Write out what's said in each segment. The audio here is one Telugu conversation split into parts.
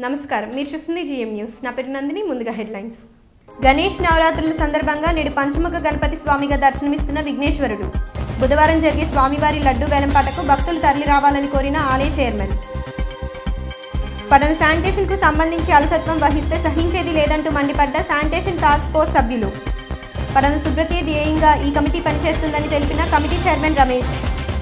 నమస్కారం మీరు చూస్తుంది జిఎం న్యూస్ నా పేరు నందిని ముందుగా హెడ్లైన్స్ గణేష్ నవరాత్రుల సందర్భంగా నేడు పంచముఖ గణపతి స్వామిగా దర్శనమిస్తున్న విఘ్నేశ్వరుడు బుధవారం జరిగే స్వామివారి లడ్డు వేలంపాటకు భక్తులు తరలి రావాలని కోరిన ఆలయ చైర్మన్ పట్టణ శానిటేషన్కు సంబంధించి అలసత్వం వహిస్తే సహించేది లేదంటూ మండిపడ్డ శానిటేషన్ టాస్క్ ఫోర్స్ సభ్యులు పట్టణ శుభ్రతే ధ్యేయంగా ఈ కమిటీ పనిచేస్తుందని తెలిపిన committee chairman Ramesh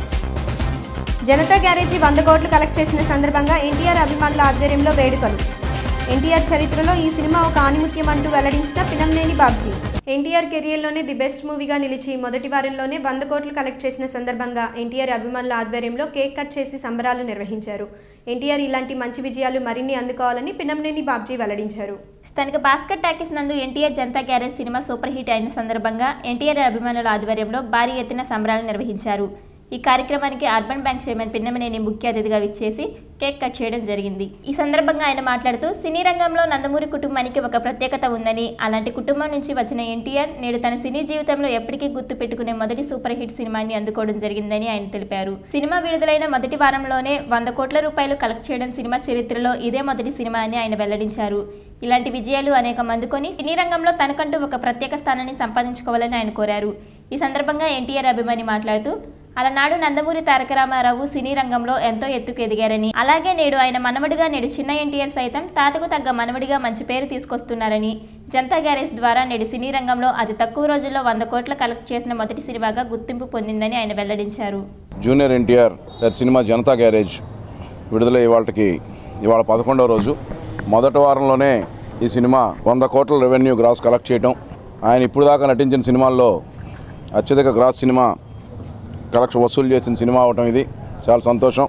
Janatha garage వంద కోట్లు కలెక్ట్ చేసిన సందర్భంగా ఎన్టీఆర్ అభిమానుల ఆధ్వర్యంలో వేడుకలు ఎన్టీఆర్ చరిత్రలో ఈ సినిమా ఒక ఆనిముత్యం అంటూ వెల్లడించిన పినంనేని బాబ్జీ ఎన్టీఆర్ కెరియర్లోనే ది బెస్ట్ మూవీగా నిలిచి మొదటి వారంలోనే వంద కోట్లు కలెక్ట్ చేసిన సందర్భంగా ఎన్టీఆర్ అభిమానుల ఆధ్వర్యంలో కేక్ కట్ చేసి సంబరాలు నిర్వహించారు ఎన్టీఆర్ ఇలాంటి మంచి విజయాలు మరిన్ని అందుకోవాలని పినంనేని బాబ్జీ వెల్లడించారు స్థానిక భాస్కర్ టాకీస్ నందు ఎన్టీఆర్ జనతా గ్యారేజ్ సినిమా సూపర్ హిట్ అయిన సందర్భంగా ఎన్టీఆర్ అభిమానుల ఆధ్వర్యంలో భారీ ఎత్తున సంబరాలు నిర్వహించారు ఈ కార్యక్రమానికి అర్బన్ బ్యాంక్ చైర్మన్ పిన్నమనేని ముఖ్య అతిథిగా విచ్చేసి కేక్ కట్ చేయడం జరిగింది ఈ సందర్భంగా ఆయన మాట్లాడుతూ సినీ రంగంలో నందమూరి కుటుంబానికి ఒక ప్రత్యేకత ఉందని అలాంటి కుటుంబం నుంచి వచ్చిన ఎన్టీఆర్ నేడు తన సినీ జీవితంలో ఎప్పటికీ గుర్తు పెట్టుకునే మొదటి సూపర్ హిట్ సినిమాని అందుకోవడం జరిగిందని ఆయన తెలిపారు సినిమా విడుదలైన మొదటి వారంలోనే వంద కోట్ల రూపాయలు కలెక్ట్ చేయడం సినిమా చరిత్రలో ఇదే మొదటి సినిమా అని ఆయన వెల్లడించారు ఇలాంటి విజయాలు అనేకం అందుకొని సినీ రంగంలో తనకంటూ ఒక ప్రత్యేక స్థానాన్ని సంపాదించుకోవాలని ఆయన కోరారు ఈ సందర్భంగా ఎన్టీఆర్ అభిమాని మాట్లాడుతూ అలనాడు నందమూరి తారక రామారావు సినీ రంగంలో ఎంతో ఎత్తుకు ఎదిగారని అలాగే నేడు ఆయన మనవడిగా నేడు చిన్న ఎన్టీఆర్ సైతం తాతకు తగ్గ మనవడిగా మంచి పేరు తీసుకొస్తున్నారని జనతా గ్యారేజ్ ద్వారా నేడు సినీ రంగంలో అతి తక్కువ రోజుల్లో వంద కోట్ల కలెక్ట్ చేసిన మొదటి సినిమాగా గుర్తింపు పొందిందని ఆయన వెల్లడించారు జూనియర్ ఎన్టీఆర్ గారి సినిమా జనతా గ్యారేజ్ విడుదల ఇవాళకి ఇవాళ పదకొండవ రోజు మొదటి వారంలోనే ఈ సినిమా వంద కోట్ల రెవెన్యూ గ్రాస్ కలెక్ట్ చేయటం ఆయన ఇప్పుడు దాకా నటించిన సినిమాల్లో అత్యధిక గ్రాస్ సినిమా కలెక్షన్ వసూలు చేసిన సినిమా అవటం ఇది చాలా సంతోషం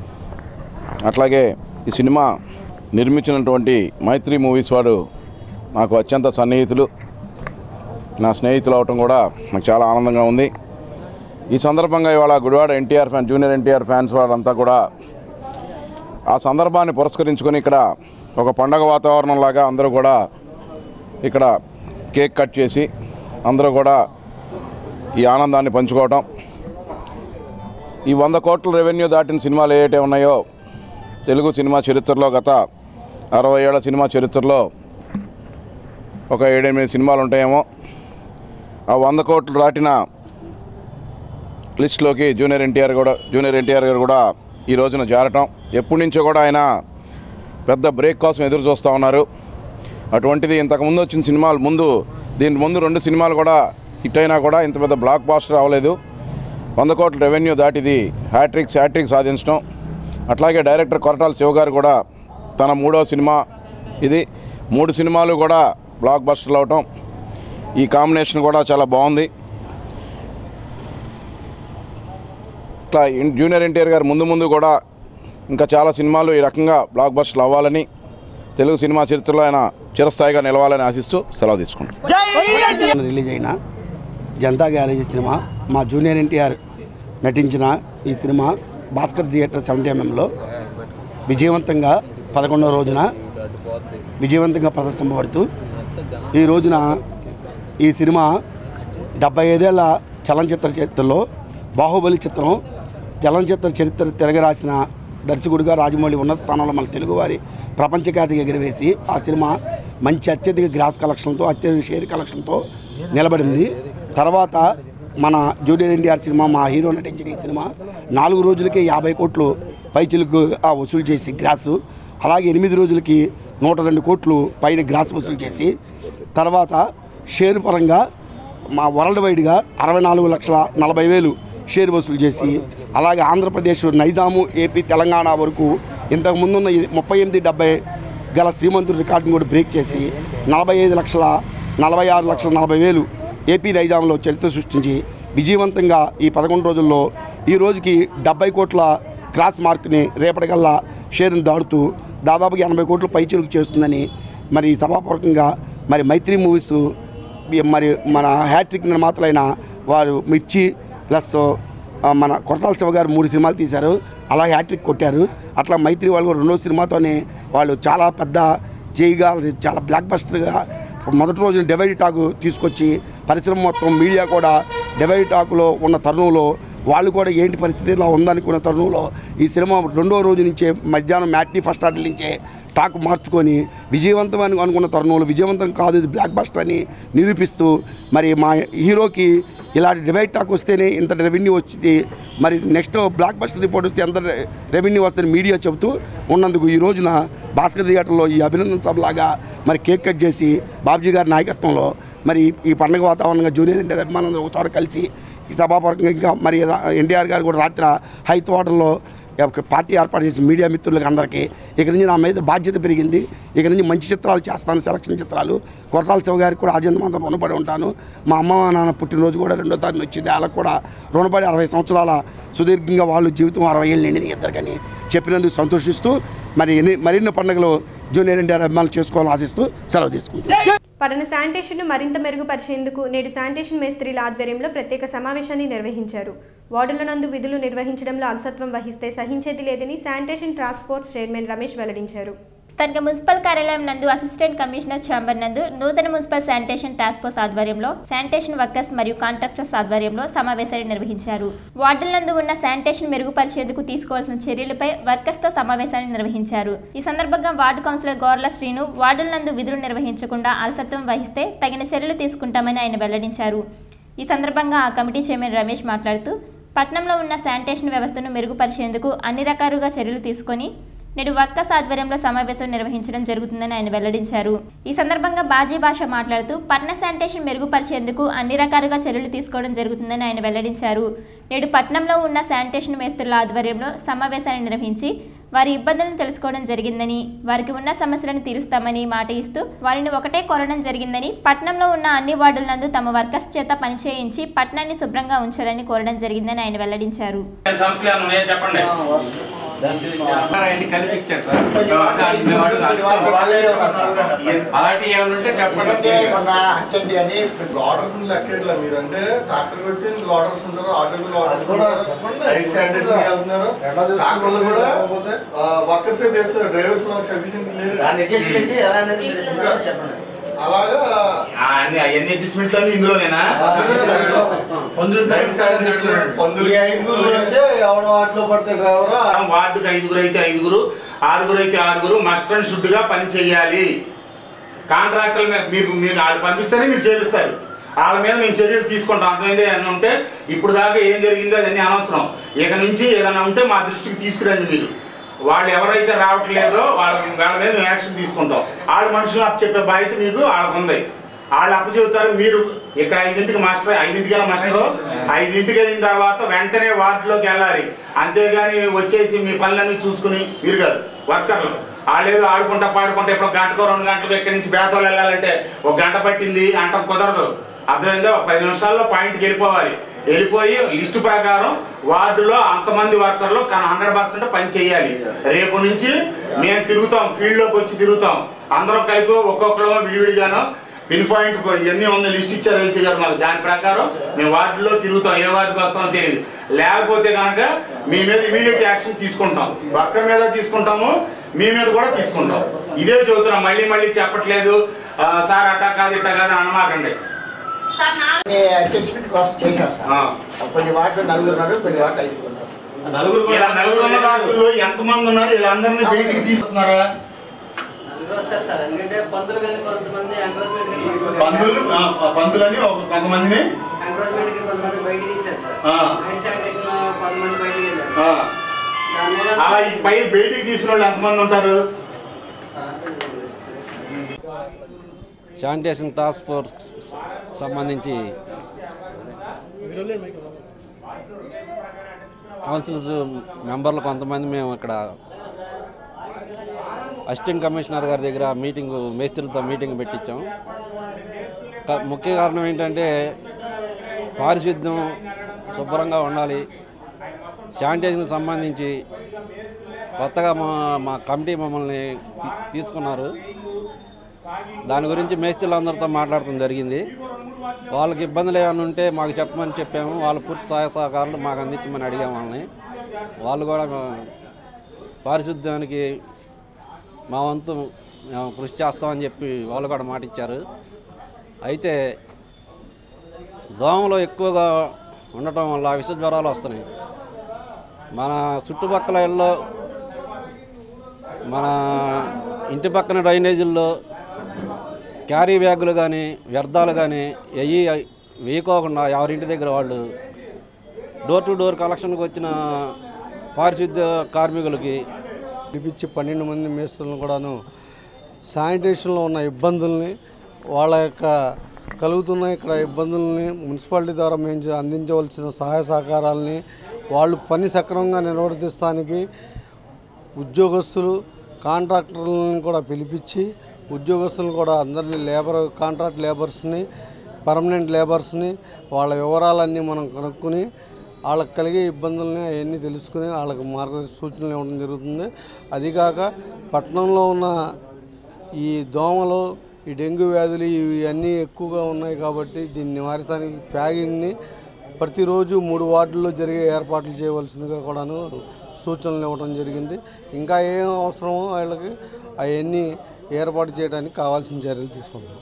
అట్లాగే ఈ సినిమా నిర్మించినటువంటి మైత్రి మూవీస్ వాడు నాకు అత్యంత సన్నిహితులు నా స్నేహితులు అవటం కూడా నాకు చాలా ఆనందంగా ఉంది ఈ సందర్భంగా ఇవాళ Gudivada NTR fan junior NTR fans వాళ్ళంతా కూడా ఆ సందర్భాన్ని పురస్కరించుకొని ఇక్కడ ఒక పండగ వాతావరణం లాగా అందరూ కూడా ఇక్కడ కేక్ కట్ చేసి అందరూ కూడా ఈ ఆనందాన్ని పంచుకోవటం ఈ వంద కోట్ల రెవెన్యూ దాటిన సినిమాలు ఏవైతే ఉన్నాయో తెలుగు సినిమా చరిత్రలో గత అరవై ఏళ్ల సినిమా చరిత్రలో ఒక ఏడెనిమిది సినిమాలు ఉంటాయేమో ఆ వంద కోట్లు దాటిన లిస్టులోకి జూనియర్ ఎన్టీఆర్ కూడా జూనియర్ ఎన్టీఆర్ గారు కూడా ఈ రోజున జారటం ఎప్పటి నుంచో కూడా ఆయన పెద్ద బ్రేక్ కోసం ఎదురు చూస్తూ ఉన్నారు అటువంటిది ఇంతకుముందు వచ్చిన సినిమాలు ముందు దీని ముందు రెండు సినిమాలు కూడా హిట్ అయినా కూడా ఇంత పెద్ద బ్లాక్ బాస్టర్ అవ్వలేదు వంద కోట్ల రెవెన్యూ దాటిది హ్యాట్రిక్స్ హ్యాట్రిక్ సాధించడం అట్లాగే డైరెక్టర్ కొరటాల శివ గారు కూడా తన మూడో సినిమా ఇది మూడు సినిమాలు కూడా బ్లాక్ బస్టర్లు అవటం ఈ కాంబినేషన్ కూడా చాలా బాగుంది ఇట్లా ఇన్- జూనియర్ ఎన్టీఆర్ గారు ముందు ముందు కూడా ఇంకా చాలా సినిమాలు ఈ రకంగా బ్లాక్ బస్టర్లు అవ్వాలని తెలుగు సినిమా చరిత్రలో ఆయన చిరస్థాయిగా నిలవాలని ఆశిస్తూ సెలవు తీసుకుంటాం రిలీజ్ అయిన జనతా గ్యారేజ్ సినిమా మా జూనియర్ ఎన్టీఆర్ నటించిన ఈ సినిమా భాస్కర్ థియేటర్ సెవెంటీ ఎంఎంలో విజయవంతంగా పదకొండవ రోజున విజయవంతంగా ప్రదర్శింపబడుతూ ఈ రోజున ఈ సినిమా డెబ్బై ఐదేళ్ల చలనచిత్ర చరిత్రలో బాహుబలి చిత్రం చలనచిత్ర చరిత్ర తిరగరాసిన దర్శకుడిగా రాజమౌళి ఉన్నత స్థానంలో మన తెలుగువారి ప్రపంచఖ్యాతికి ఎగిరివేసి ఆ సినిమా మంచి అత్యధిక గ్రాస్ కలెక్షన్తో అత్యధిక షేర్ కలెక్షన్తో నిలబడింది తర్వాత మన జూనియర్ ఎన్టీఆర్ సినిమా మా హీరో నటించిన ఈ సినిమా నాలుగు రోజులకే యాభై కోట్లు పైచిలకు వసూలు చేసి గ్రాసు అలాగే ఎనిమిది రోజులకి నూట రెండు కోట్లు పైన గ్రాస్ వసూలు చేసి తర్వాత షేర్ పరంగా మా వరల్డ్ వైడ్గా అరవై నాలుగు లక్షల నలభై వేలు షేర్ వసూలు చేసి అలాగే ఆంధ్రప్రదేశ్ నైజాము ఏపీ తెలంగాణ వరకు ఇంతకు ముందున్న ఈ ముప్పై ఎనిమిది డెబ్బై గల శ్రీమంతుడి రికార్డును కూడా బ్రేక్ చేసి నలభై ఐదు లక్షల నలభై ఆరు లక్షల నలభై వేలు ఏపీ నైజాంలో చరిత్ర సృష్టించి విజయవంతంగా ఈ పదకొండు రోజుల్లో ఈ రోజుకి డెబ్బై కోట్ల క్రాస్ మార్క్ని రేపటికల్లా షేర్ని దాడుతూ దాదాపుగా ఎనభై కోట్లు పైచిలుకు చేస్తుందని మరి సభాపూర్వకంగా మరి మైత్రి మూవీస్ ఈ మరి మన హ్యాట్రిక్ నిర్మాతలైన వారు మిర్చి ప్లస్ ఆ, మన కొరటాల శివ గారు మూడు సినిమాలు తీశారు అలా హ్యాట్రిక్ కొట్టారు అట్లా మైత్రి వాళ్ళు కూడా రెండో సినిమాతోనే వాళ్ళు చాలా పెద్ద జైగా అది చాలా బ్లాక్ బస్టర్గా మొదటి రోజున డివైడ్ టాక్ తీసుకొచ్చి పరిశ్రమ మొత్తం మీడియా కూడా డివైడ్ టాక్లో ఉన్న తరుణంలో వాళ్ళు కూడా ఏంటి పరిస్థితి ఇలా ఉందనుకున్న తరుణంలో ఈ సినిమా రెండో రోజు నుంచే మధ్యాహ్నం మ్యాట్నీ ఫస్ట్ ఆర్డర్ నుంచే టాక్ మార్చుకొని విజయవంతం అని అనుకున్న తరుణంలో విజయవంతం కాదు ఇది బ్లాక్ బస్టర్ అని నిరూపిస్తూ మరి మా హీరోకి ఇలాంటి డివైడ్ టాక్ వస్తేనే ఇంత రెవెన్యూ వచ్చింది మరి నెక్స్ట్ బ్లాక్ బస్టర్ రిపోర్ట్ వస్తే ఎంత రె- రెవెన్యూ వస్తుందని మీడియా చెబుతూ ఉన్నందుకు ఈ రోజున భాస్కర్ థియేటర్లో ఈ అభినందన సభలాగా మరి కేక్ కట్ చేసి బాబ్జీ గారి నాయకత్వంలో మరి ఈ పండుగ వాతావరణంగా జూనియర్ ఎన్టీఆర్ అభిమానులు ఒక చోట కలిసి ఈ సభాపరంగా ఇంకా మరి రా- ఎన్టీఆర్ గారు కూడా రాత్రి హైత్ హోటల్లో ఒక పార్టీ ఏర్పాటు చేసి మీడియా మిత్రులకు అందరికీ ఇక నుంచి నా మీద బాధ్యత పెరిగింది ఇక నుంచి మంచి చిత్రాలు చేస్తాను సెలక్షన్ చిత్రాలు కొరటాల శివ గారికి కూడా ఆజంతమంతం రుణపడి ఉంటాను మా అమ్మ మా నాన్న పుట్టినరోజు కూడా రెండో తారీఖు వచ్చింది వాళ్ళకు కూడా రుణపడి అరవై సంవత్సరాల సుదీర్ఘంగా వాళ్ళు జీవితం అరవై ఏళ్ళు నిండింది ఇద్దరికని చెప్పినందుకు సంతోషిస్తూ మరి ఎన్ని మరిన్ని పండుగలు జూనియర్ ఎన్టీఆర్ అభిమానులు చేసుకోవాలని ఆశిస్తూ సెలవు తీసుకుంటాం పట్టణ శానిటేషన్ను మరింత మెరుగుపరిచేందుకు నేడు శానిటేషన్ మేస్త్రీల ఆధ్వర్యంలో ప్రత్యేక సమావేశాన్ని నిర్వహించారు వార్డుల నందు విధులు నిర్వహించడంలో అలసత్వం వహిస్తే సహించేది లేదని sanitation task force chairman Ramesh వెల్లడించారు స్థానిక మున్సిపల్ కార్యాలయం నందు అసిస్టెంట్ కమిషనర్ ఛాంబర్ నందు నూతన మున్సిపల్ శానిటేషన్ టాస్క్ ఫోర్స్ ఆధ్వర్యంలో శానిటేషన్ వర్కర్స్ మరియు కాంట్రాక్టర్స్ ఆధ్వర్యంలో సమావేశాన్ని నిర్వహించారు వార్డుల నందు ఉన్న శానిటేషన్ మెరుగుపరిచేందుకు తీసుకోవాల్సిన చర్యలపై వర్కర్స్ తో సమావేశాన్ని నిర్వహించారు ఈ సందర్భంగా వార్డు కౌన్సిలర్ గోర్ల శ్రీను వార్డుల నందు విధులు నిర్వహించకుండా అలసత్వం వహిస్తే తగిన చర్యలు తీసుకుంటామని ఆయన వెల్లడించారు ఈ సందర్భంగా ఆ కమిటీ చైర్మన్ రమేష్ మాట్లాడుతూ పట్నంలో ఉన్న శానిటేషన్ వ్యవస్థను మెరుగుపరిచేందుకు అన్ని రకాలుగా చర్యలు తీసుకొని నేడు వర్కర్స్ ఆధ్వర్యంలో సమావేశం నిర్వహించడం జరుగుతుందని ఆయన వెల్లడించారు ఈ సందర్భంగా బాజీ భాష మాట్లాడుతూ పట్టణ శానిటేషన్ మెరుగుపరిచేందుకు అన్ని రకాలుగా చర్యలు తీసుకోవడం జరుగుతుందని ఆయన వెల్లడించారు నేడు పట్నంలో ఉన్న శానిటేషన్ మేస్త్రుల ఆధ్వర్యంలో సమావేశాన్ని నిర్వహించి వారి ఇబ్బందులను తెలుసుకోవడం జరిగిందని వారికి ఉన్న సమస్యలను తీరుస్తామని మాట ఇస్తూ వారిని ఒకటే కోరడం జరిగిందని పట్నంలో ఉన్న అన్ని వార్డుల నందు తమ వర్కర్స్ చేత పనిచేయించి పట్నాన్ని శుభ్రంగా ఉంచాలని కోరడం జరిగిందని ఆయన వెల్లడించారు సమస్యలు ఏమైనా ఉన్నాయో చెప్పండి అవన్నీ కనిపించారు సార్ దాన్ని వాడు అలాంటి ఏమైనా ఉంటే చెప్పండి లాడర్స్ లెక్కట్లా మీరు అంటే ట్రాక్టర్ వచ్చి లాడర్స్ ఉంటారు ఆటో లాడర్స్ ఉంటారు లైట్ శానిటైజర్ వెళ్తున్నారు ట్రాక్టర్లు కూడా వర్కర్స్ తెస్తారు డ్రైవర్స్ మనకు సఫిషియెంట్ లేరు అలాగా ఆ, అన్ని అవన్నీ అడ్జస్ట్మెంట్లు అన్ని ఇందులోనేనా పొందులు లైట్ శానిటైజర్ పందులు వార్డుకి ఐదుగురు అయితే ఐదుగురు ఆరుగురు అయితే ఆరుగురు మస్ట్ అండ్ షుడ్ గా పని చేయాలి కాంట్రాక్టర్లు మీ- మీకు మీరు వాళ్ళు పంపిస్తేనే మీరు చేపిస్తారు వాళ్ళ మీద మేము చర్యలు తీసుకుంటాం అర్థమైంది ఏమైనా ఉంటే ఇప్పుడు దాకా ఏం జరిగిందో అదన్నీ అనవసరం ఇక నుంచి ఏదైనా ఉంటే మా దృష్టికి తీసుకురండి మీరు వాళ్ళు ఎవరైతే రావట్లేదో వాళ్ళ వాళ్ళ మీద మేము యాక్షన్ తీసుకుంటాం వాళ్ళ మనుషులు అప్పు చెప్పే బాధ్యత మీకు వాళ్ళకు ఉంది వాళ్ళు అప్పు చెబుతారు మీరు ఇక్కడ ఐదింటికి మాస్టర్ ఐదింటికి మాస్టర్ ఐదింటికి వెళ్ళిన తర్వాత వెంటనే వార్డులోకి వెళ్ళాలి అంతేగాని వచ్చేసి మీ పనులన్నీ చూసుకుని మీరు కాదు వర్కర్లు వాళ్ళు ఏదో ఆడుకుంటా పాడుకుంటా ఇప్పుడు గంటకో రెండు గంటలకు ఇక్కడి నుంచి బేతలు వెళ్ళాలంటే ఒక గంట పట్టింది అంట కుదరదు అర్థమైందా ఒక పది నిమిషాల్లో పాయింట్కి వెళ్ళిపోవాలి వెళ్ళిపోయి లిస్టు ప్రకారం వార్డులో అంతమంది వర్కర్లు హండ్రెడ్ పర్సెంట్ పని చేయాలి రేపు నుంచి మేము తిరుగుతాం ఫీల్డ్లోకి వచ్చి తిరుగుతాం అందరం కలిపి ఒక్కొక్కరు విడివిడిగాను పిన్ పాయింట్ ఇవన్నీ ఉంది లిస్ట్ ఇచ్చారు ఏసీ గారు మాకు దాని ప్రకారం మేము వార్డులో తిరుగుతాం ఏ వార్డుకి వస్తామో తెలియదు లేకపోతే కనుక మీ మీద ఇమీడియట్ యాక్షన్ తీసుకుంటాం వర్కర్ మీద తీసుకుంటాము మీ మీద కూడా తీసుకుంటాం ఇదే చెబుతున్నాం మళ్ళీ మళ్ళీ చెప్పట్లేదు ఆ, సార్ అట్టా కాదు ఇట్టా కాదు అని అనమాకండి అడ్జస్ట్మెంట్ కోసం చేశాం సార్ ఆ. కొన్ని వాటిలో నలుగురు ఉన్నారు కొన్ని వాటిలో ఐదుగురు ఉన్నారు ఇలా నలుగురు ఉన్న వార్డుల్లో ఎంతమంది ఉన్నారు వీళ్ళందరినీ బయటికి తీసుకున్నారా వస్తారు సార్ ఎందుకంటే పంతులు కానీ కొంతమంది ఎంకరేజ్మెంట్ పందులు ఆ, పందులని ఒక కొంతమందిని ఎంకరేజ్మెంట్ కి కొంతమంది బయటికి తీశారు సార్ ఆ. నైట్ శానిటేషన్ కొంతమంది బయటికి వెళ్ళారు ఆ, దానివల్ల అలా ఈ పై బయటికి తీసిన వాళ్ళు ఎంతమంది ఉంటారు శానిటేషన్ టాస్క్ ఫోర్స్ సంబంధించి కౌన్సిల్స్ మెంబర్లు కొంతమంది మేము ఇక్కడ అసిస్టెంట్ కమిషనర్ గారి దగ్గర మీటింగ్ మేస్త్రులతో మీటింగ్ పెట్టించాం క- ముఖ్య కారణం ఏంటంటే పారిశుద్ధ్యం శుభ్రంగా ఉండాలి శానిటైజర్కి సంబంధించి కొత్తగా మా మా కమిటీ మమ్మల్ని తీ- తీసుకున్నారు దాని గురించి మేస్త్రులందరితో మాట్లాడటం జరిగింది వాళ్ళకి ఇబ్బందులు ఏమైనా ఉంటే మాకు చెప్పమని చెప్పాము వాళ్ళు పూర్తి సహాయ సహకారాలు మాకు అందించమని అడిగాము వాళ్ళని వాళ్ళు కూడా మా- పారిశుద్ధ్యానికి మా వంతు మేము కృషి చేస్తామని చెప్పి వాళ్ళు కూడా మాట ఇచ్చారు అయితే దోమలు ఎక్కువగా ఉండటం వల్ల విష జ్వరాలు వస్తున్నాయి మన చుట్టుపక్కల ఇళ్ళు మన ఇంటి పక్కన డ్రైనేజీల్లో క్యారీ బ్యాగులు కానీ వ్యర్థాలు కానీ అవి వేయకోకుండా ఎవరింటి దగ్గర వాళ్ళు డోర్ టు డోర్ కలెక్షన్కి వచ్చిన పారిశుద్ధ్య కార్మికులకి పిలిపించి పన్నెండు మంది మేస్త్రులను కూడాను శానిటేషన్లో ఉన్న ఇబ్బందుల్ని వాళ్ళ యొక్క కలుగుతున్న ఇక్కడ ఇబ్బందుల్ని మున్సిపాలిటీ ద్వారా మేము చే- అందించవలసిన సహాయ సహకారాలని వాళ్ళు పని సక్రమంగా నిర్వర్తిస్తానికి ఉద్యోగస్తులు కాంట్రాక్టర్లను కూడా పిలిపించి ఉద్యోగస్తులను కూడా అందరినీ లేబర్ కాంట్రాక్ట్ లేబర్స్ని పర్మనెంట్ లేబర్స్ని వాళ్ళ వివరాలన్నీ మనం కనుక్కొని వాళ్ళకి కలిగే ఇబ్బందుల్ని అవన్నీ తెలుసుకుని వాళ్ళకి మార్గ సూచనలు ఇవ్వడం జరుగుతుంది అదికాక పట్టణంలో ఉన్న ఈ దోమలు ఈ డెంగ్యూ వ్యాధులు ఇవన్నీ ఎక్కువగా ఉన్నాయి కాబట్టి దీన్ని నివారించడానికి ప్యాగింగ్ని ప్రతిరోజు మూడు వార్డుల్లో జరిగే ఏర్పాట్లు చేయవలసిందిగా కూడాను సూచనలు ఇవ్వడం జరిగింది ఇంకా ఏం అవసరమో వాళ్ళకి అవన్నీ ఏర్పాటు చేయడానికి కావాల్సిన చర్యలు తీసుకుంటాం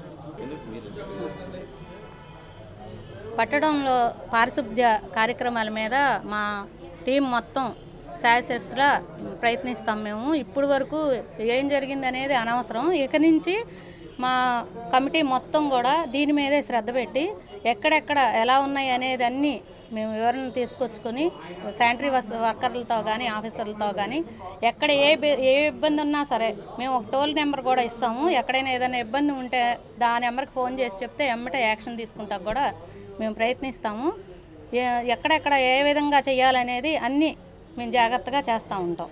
పట్టడంలో పారిశుద్ధ్య కార్యక్రమాల మీద మా టీం మొత్తం శాయశక్తుల ప్రయత్నిస్తాం మేము ఇప్పుడు వరకు ఏం జరిగింది అనేది అనవసరం ఇక నుంచి మా కమిటీ మొత్తం కూడా దీని మీదే శ్రద్ధ పెట్టి ఎక్కడెక్కడ ఎలా ఉన్నాయి అనేది అన్నీ మేము వివరణ తీసుకొచ్చుకొని శానిటరీ వర్కర్లతో కానీ ఆఫీసర్లతో కానీ ఎక్కడ ఏ బి- ఏ ఇబ్బంది ఉన్నా సరే మేము ఒక టోల్ నెంబర్ కూడా ఇస్తాము ఎక్కడైనా ఏదైనా ఇబ్బంది ఉంటే దా నెంబర్కి ఫోన్ చేసి చెప్తే ఎమ్మటే యాక్షన్ తీసుకుంటా కూడా మేము ప్రయత్నిస్తాము ఏ- ఎక్కడెక్కడ ఏ విధంగా చేయాలనేది అన్నీ మేము జాగ్రత్తగా చేస్తూ ఉంటాం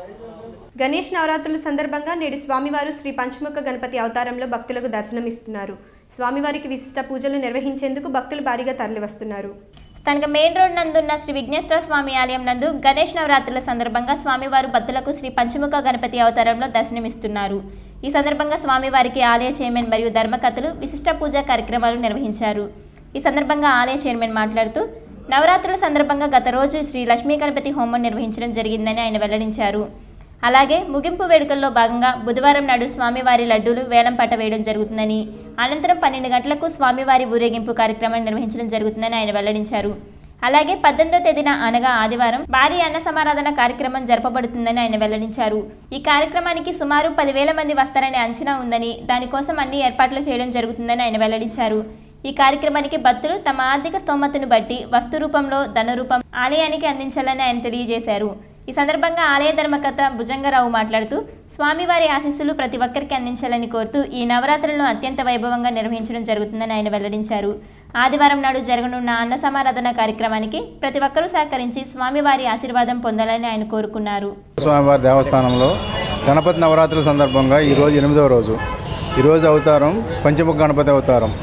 గణేష్ నవరాత్రుల సందర్భంగా నేడు స్వామివారు శ్రీ పంచముఖ గణపతి అవతారంలో భక్తులకు దర్శనమిస్తున్నారు స్వామివారికి విశిష్ట పూజలు నిర్వహించేందుకు భక్తులు భారీగా తరలివస్తున్నారు స్థానిక మెయిన్ రోడ్ నందున్న శ్రీ విఘ్నేశ్వర స్వామి ఆలయం నందు గణేష్ నవరాత్రుల సందర్భంగా స్వామివారు భక్తులకు శ్రీ పంచముఖ గణపతి అవతారంలో దర్శనమిస్తున్నారు ఈ సందర్భంగా స్వామివారికి ఆలయ చైర్మన్ మరియు ధర్మకథలు విశిష్ట పూజా కార్యక్రమాలు నిర్వహించారు ఈ సందర్భంగా ఆలయ చైర్మన్ మాట్లాడుతూ నవరాత్రుల సందర్భంగా గత రోజు శ్రీ లక్ష్మీ గణపతి హోమం నిర్వహించడం జరిగిందని ఆయన వెల్లడించారు అలాగే ముగింపు వేడుకల్లో భాగంగా బుధవారం నాడు స్వామివారి లడ్డూలు వేలం పాట వేయడం జరుగుతుందని అనంతరం పన్నెండు గంటలకు స్వామివారి ఊరేగింపు కార్యక్రమం నిర్వహించడం జరుగుతుందని ఆయన వెల్లడించారు అలాగే పద్దెనిమిదో తేదీన అనగా ఆదివారం భారీ అన్న సమారాధన కార్యక్రమం జరపబడుతుందని ఆయన వెల్లడించారు ఈ కార్యక్రమానికి సుమారు పదివేల మంది వస్తారనే అంచనా ఉందని దానికోసం అన్ని ఏర్పాట్లు చేయడం జరుగుతుందని ఆయన వెల్లడించారు ఈ కార్యక్రమానికి భక్తులు తమ ఆర్థిక స్తోమతను బట్టి వస్తు రూపంలో ధన రూపం ఆలయానికి అందించాలని ఆయన తెలియజేశారు ఈ సందర్భంగా ఆలయ ధర్మకర్త భుజంగరావు మాట్లాడుతూ స్వామివారి ఆశీస్సులు ప్రతి ఒక్కరికి అందించాలని కోరుతూ ఈ నవరాత్రులను అత్యంత వైభవంగా నిర్వహించడం జరుగుతుందని ఆయన వెల్లడించారు ఆదివారం నాడు జరగనున్న అన్న సమారాధన కార్యక్రమానికి ప్రతి ఒక్కరూ సహకరించి స్వామివారి ఆశీర్వాదం పొందాలని ఆయన కోరుకున్నారు స్వామివారి దేవస్థానంలో గణపతి నవరాత్రుల సందర్భంగా ఈరోజు ఎనిమిదవ రోజు ఈరోజు అవతారం పంచముఖ గణపతి అవతారం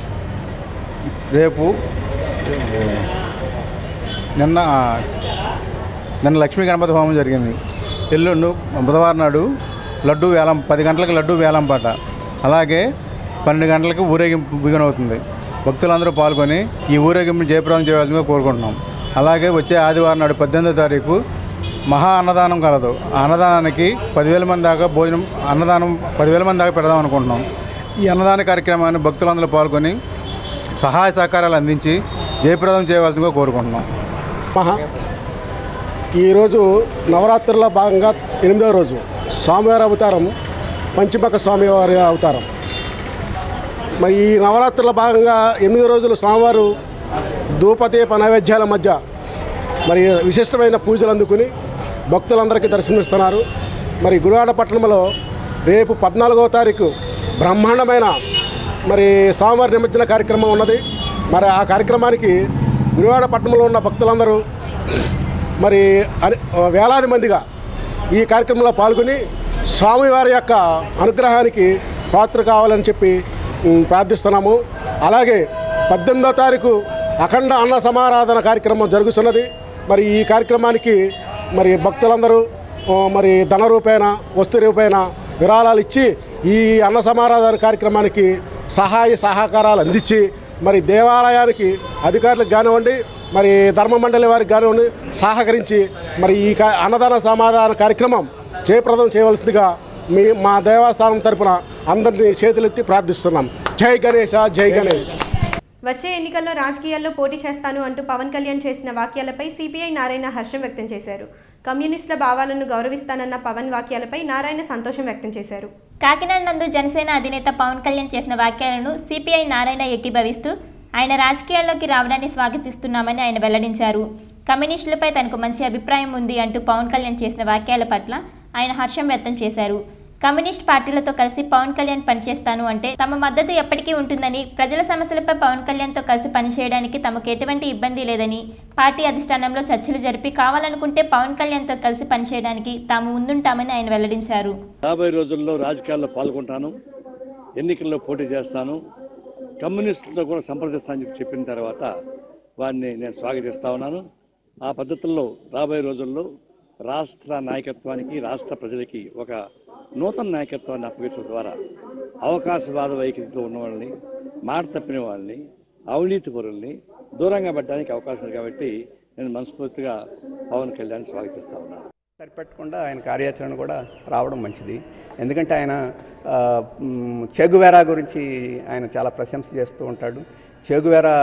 రేపు నిన్న నిన్న లక్ష్మీ గణపతి హోమం జరిగింది ఎల్లుండు బుధవారం నాడు లడ్డు వేలం పది గంటలకు లడ్డు వేలం పాట అలాగే పన్నెండు గంటలకు ఊరేగింపు బిగునవుతుంది భక్తులందరూ పాల్గొని ఈ ఊరేగింపు జయప్రదం చేయవలసిందిగా కోరుకుంటున్నాం అలాగే వచ్చే ఆదివారం నాడు పద్దెనిమిదో తారీఖు మహా అన్నదానం కలదు ఆ అన్నదానానికి పదివేల మంది దాకా భోజనం అన్నదానం పదివేల మంది దాకా పెడదాం అనుకుంటున్నాం ఈ అన్నదాన కార్యక్రమాన్ని భక్తులందరూ పాల్గొని సహాయ సహకారాలు అందించి జయప్రదం చేయవలసిందిగా కోరుకుంటున్నాం మహా ఈరోజు నవరాత్రుల్లో భాగంగా ఎనిమిదవ రోజు స్వామివారి అవతారం పంచమక స్వామివారి అవతారం మరి ఈ నవరాత్రుల భాగంగా ఎనిమిది రోజులు స్వామివారు ధూపదీప నైవేద్యాల మధ్య మరి విశిష్టమైన పూజలు అందుకుని భక్తులందరికీ దర్శనమిస్తున్నారు మరి గుడివాడ పట్టణంలో రేపు పద్నాలుగవ తారీఖు బ్రహ్మాండమైన మరి స్వామివారి నిమజ్జన కార్యక్రమం ఉన్నది మరి ఆ కార్యక్రమానికి గుడివాడ పట్టణంలో ఉన్న భక్తులందరూ మరి అని వేలాది మందిగా ఈ కార్యక్రమంలో పాల్గొని స్వామివారి యొక్క అనుగ్రహానికి పాత్ర కావాలని చెప్పి ఉమ్, ప్రార్థిస్తున్నాము అలాగే పద్దెనిమిదో తారీఖు అఖండ అన్న సమారాధన కార్యక్రమం జరుగుతున్నది మరి ఈ కార్యక్రమానికి మరి భక్తులందరూ ఆ, మరి ధన రూపేణ వస్తు రూపేణ విరాళాలు ఇచ్చి ఈ అన్న సమారాధన కార్యక్రమానికి సహాయ సహకారాలు అందించి మరి దేవాలయానికి అధికారులకు కానివ్వండి మరి ధర్మ మండలి వారికి కానివ్వండి సహకరించి మరి ఈ కా- అన్నదాన సమాధాన కార్యక్రమం జయప్రదం చేయవలసిందిగా మీ మా దేవస్థానం తరపున అందరినీ చేతులెత్తి ప్రార్థిస్తున్నాం జై గణేష జై గణేష్ వచ్చే ఎన్నికల్లో రాజకీయాల్లో పోటీ చేస్తాను అంటూ పవన్ కళ్యాణ్ చేసిన వాక్యాలపై సిపిఐ నారాయణ హర్షం వ్యక్తం చేశారు కమ్యూనిస్టుల భావాలను గౌరవిస్తానన్న పవన్ వాక్యాలపై నారాయణ సంతోషం వ్యక్తం చేశారు కాకినాడ నందు జనసేన అధినేత పవన్ కళ్యాణ్ చేసిన వ్యాఖ్యలను సిపిఐ నారాయణ ఏకీభవిస్తూ ఆయన రాజకీయాల్లోకి రావడాన్ని స్వాగతిస్తున్నామని ఆయన వెల్లడించారు కమ్యూనిస్టులపై తనకు మంచి అభిప్రాయం ఉంది అంటూ పవన్ కళ్యాణ్ చేసిన వ్యాఖ్యల పట్ల ఆయన హర్షం వ్యక్తం చేశారు కమ్యూనిస్ట్ పార్టీలతో కలిసి పవన్ కళ్యాణ్ పనిచేస్తాను అంటే తమ మద్దతు ఎప్పటికీ ఉంటుందని ప్రజల సమస్యలపై పవన్ కళ్యాణ్తో కలిసి పనిచేయడానికి తమకు ఎటువంటి ఇబ్బంది లేదని పార్టీ అధిష్టానంలో చర్చలు జరిపి కావాలనుకుంటే పవన్ కళ్యాణ్తో కలిసి పనిచేయడానికి తాము ముందుంటామని ఆయన వెల్లడించారు రాబోయే రోజుల్లో రాజకీయాల్లో పాల్గొంటాను ఎన్నికల్లో పోటీ చేస్తాను కమ్యూనిస్టులతో కూడా సంప్రదిస్తానని చెప్పి చెప్పిన తర్వాత వారిని నేను స్వాగతిస్తా ఉన్నాను ఆ పద్ధతుల్లో రాబోయే రోజుల్లో రాష్ట్ర నాయకత్వానికి రాష్ట్ర ప్రజలకి ఒక నూతన నాయకత్వాన్ని అప్పగించడం ద్వారా అవకాశవాద వైఖరితో ఉన్న వాళ్ళని మాట తప్పిన వాళ్ళని అవినీతి పరుల్ని దూరంగా పెట్టడానికి అవకాశం ఉంది కాబట్టి నేను మనస్ఫూర్తిగా పవన్ కళ్యాణ్ స్వాగతిస్తా ఉన్నాను సరిపెట్టకుండా ఆయన కార్యాచరణ కూడా రావడం మంచిది ఎందుకంటే ఆయన ఆ, మ్, చెగువేరా గురించి ఆయన చాలా ప్రశంస చేస్తూ ఉంటాడు చెగువేరా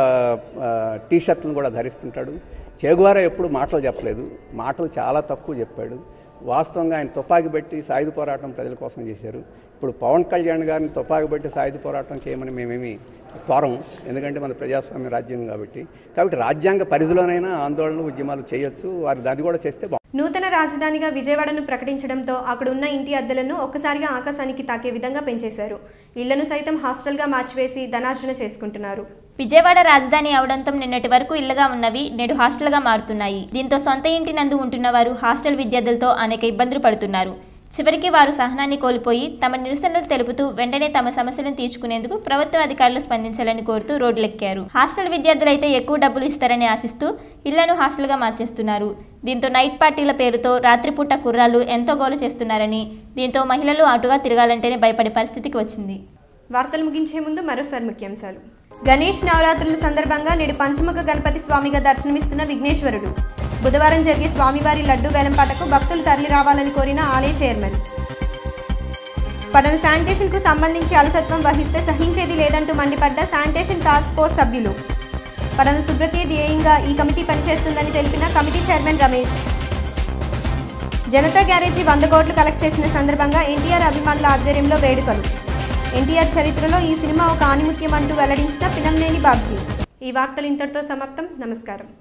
టీ షర్ట్లను కూడా ధరిస్తుంటాడు చెగువేరా ఎప్పుడు మాటలు చెప్పలేదు మాటలు చాలా తక్కువ చెప్పాడు వాస్తవంగా ఆయన తుపాకి పెట్టి సాయుధ పోరాటం ప్రజల కోసం చేశారు ఇప్పుడు పవన్ కళ్యాణ్ గారిని తుపాకి పెట్టి సాయుధ పోరాటం చేయమని మేమేమి కోరం ఎందుకంటే మన ప్రజాస్వామ్య రాజ్యం కాబట్టి కాబట్టి రాజ్యాంగ పరిధిలోనైనా ఆందోళనలు ఉద్యమాలు చేయొచ్చు వారు దాన్ని కూడా చేస్తే బాగుంటుంది. నూతన రాజధానిగా విజయవాడను ప్రకటించడంతో అక్కడ ఉన్న ఇంటి అద్దెలను ఒక్కసారిగా ఆకాశానికి తాకే విధంగా పెంచేశారు ఇళ్లను సైతం హాస్టల్గా మార్చివేసి ధనార్జన చేసుకుంటున్నారు విజయవాడ రాజధాని అవడంతో నిన్నటి వరకు ఇళ్లగా ఉన్నవి నేడు హాస్టల్గా మారుతున్నాయి దీంతో సొంత ఇంటి నందు ఉంటున్న వారు హాస్టల్ విద్యార్థులతో అనేక ఇబ్బందులు పడుతున్నారు చివరికి వారు సహనాన్ని కోల్పోయి తమ నిరసనలు తెలుపుతూ వెంటనే తమ సమస్యలను తీర్చుకునేందుకు ప్రభుత్వ అధికారులు స్పందించాలని కోరుతూ రోడ్లెక్కారు హాస్టల్ విద్యార్థులైతే ఎక్కువ డబ్బులు ఇస్తారని ఆశిస్తూ ఇళ్లను హాస్టల్గా మార్చేస్తున్నారు దీంతో నైట్ పార్టీల పేరుతో రాత్రిపూట కుర్రాళ్ళు ఎంతో గోలు చేస్తున్నారని దీంతో మహిళలు అటుగా తిరగాలంటేనే భయపడే పరిస్థితికి వచ్చింది వార్తలు ముగించే ముందు మరోసారి ముఖ్యాంశాలు గణేష్ నవరాత్రుల సందర్భంగా నేడు పంచముఖ గణపతి స్వామిగా దర్శనమిస్తున్న విఘ్నేశ్వరుడు బుధవారం జరిగే స్వామివారి లడ్డు వేలంపాటకు భక్తులు తరలి రావాలని కోరిన ఆలయ చైర్మన్ పట్టణ శానిటేషన్కు సంబంధించి అలసత్వం వహిస్తే సహించేది లేదంటూ మండిపడ్డ శానిటేషన్ టాస్క్ ఫోర్స్ సభ్యులు పట్టణ శుభ్రతే ధ్యేయంగా ఈ కమిటీ పనిచేస్తుందని తెలిపిన committee chairman Ramesh Janatha garage వంద కోట్లు కలెక్ట్ చేసిన సందర్భంగా ఎన్టీఆర్ అభిమానుల ఆధ్వర్యంలో వేడుకలు ఎన్టీఆర్ చరిత్రలో ఈ సినిమా ఒక ఆనిముత్యం అంటూ వెల్లడించిన పినంనేని బాబ్జీ ఈ వార్తలు ఇంతటితో సమాప్తం నమస్కారం